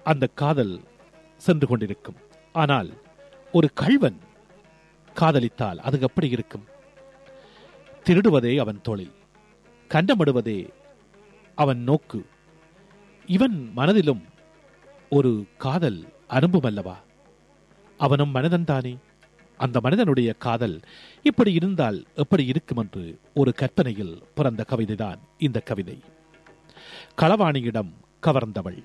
அந்த காதல் சென்று கொண்டிருக்கும் ஆனால் ஒரு கள்வன் காதலித்தால் அது எப்படி இருக்கும் திருடுவதே அவன் தொழில் கண்டமிடுவதே அவன் நோக்கு இவன் மனதிலும் ஒரு காதல் அனுபவம் அல்லவா அவனும் மனிதன்தானே அந்த மனிதனுடைய காதல் இப்படி இருந்தால் எப்படி இருக்கும் என்று ஒரு கற்பனையில் பிறந்த கவிதைதான் இந்த கவிதை களவாணியிடம் கவர்ந்தவள்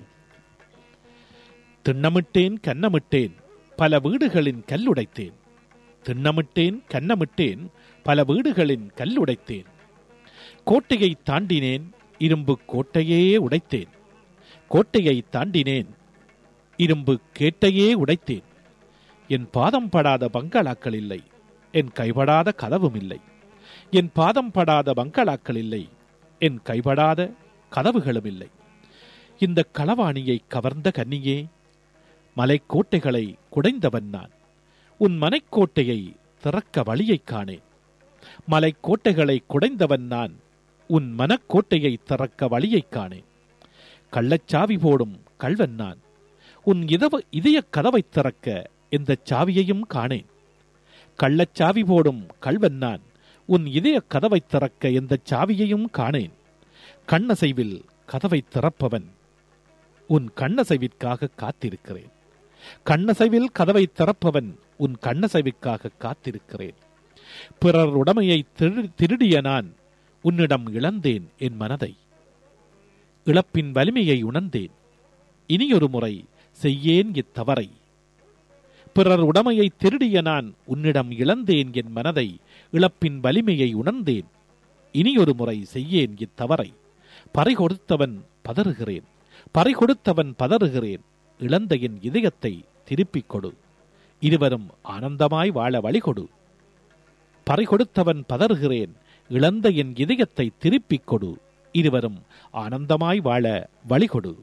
திண்ணமிட்டேன் கன்னமிட்டேன் பல வீடுகளின் கல்லுடைத்தேன் திண்ணமிட்டேன் கன்னமிட்டேன் பல வீடுகளின் கல்லுடைத்தேன் கோட்டையை தாண்டினேன் இரும்பு கோட்டையே உடைத்தேன் கோட்டையை தாண்டினேன் இரும்பு கேட்டையே உடைத்தேன் என் பாதம் படாத பங்களாக்கள் இல்லை என் கைபடாத கதவும் இல்லை என் பாதம் படாத பங்களாக்கள் இல்லை என் கைபடாத கதவுகளும் இல்லை இந்த களவாணியை கவர்ந்த கன்னியே மலைக்கோட்டைகளை குடைந்தவன் நான் உன் மனைக்கோட்டையை திறக்க வழியைக் காணேன் மலைக்கோட்டைகளை குடைந்தவன் நான் உன் மனக்கோட்டையை திறக்க வழியைக் காணேன் கள்ளச்சாவி போடும் கள்வன் நான் உன் இதவ இதய கதவைத் திறக்க எந்த சாவியையும் காணேன் கள்ளச்சாவி போடும் கள்வன் நான் உன் இதய கதவைத் திறக்க எந்த சாவியையும் காணேன் கண்ணசைவில் கதவைத் திறப்பவன் உன் கண்ணசைவிற்காக காத்திருக்கிறேன் கண்ணசைவில் கதவை திறப்பவன் உன் கண்ணசைவிற்காக காத்திருக்கிறேன் பிறர் உடமையை திரு- திருடிய நான் உன்னிடம் இழந்தேன் என் மனதை இழப்பின் வலிமையை உணர்ந்தேன் இனியொரு முறை செய்யேன் இத்தவறை பிறர் உடமையை திருடிய நான் உன்னிடம் இழந்தேன் என் மனதை இழப்பின் வலிமையை உணர்ந்தேன் இனியொரு முறை செய்யேன் இத்தவறை பறிகொடுத்தவன் பதறுகிறேன் பறிகொடுத்தவன் பதறுகிறேன் இழந்த என் இதயத்தை திருப்பிக் கொடு இருவரும் ஆனந்தமாய் வாழ வழிகொடு பறிகொடுத்தவன் பதறுகிறேன் இழந்த என் இதயத்தை திருப்பிக் கொடு இருவரும் ஆனந்தமாய் வாழ வழிகொடு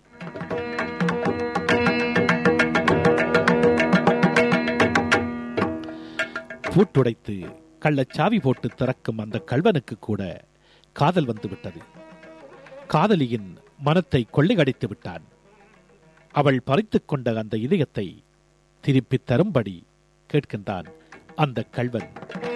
பூட்டுடைத்து கள்ளச்சாவி போட்டு திறக்கும் அந்த கள்வனுக்கு கூட காதல் வந்துவிட்டது காதலியின் மனத்தை கொள்ளையடித்து விட்டான் அவள் பறித்துக் கொண்ட அந்த இதயத்தை திருப்பித் தரும்படி கேட்கின்றான் அந்த கள்வன்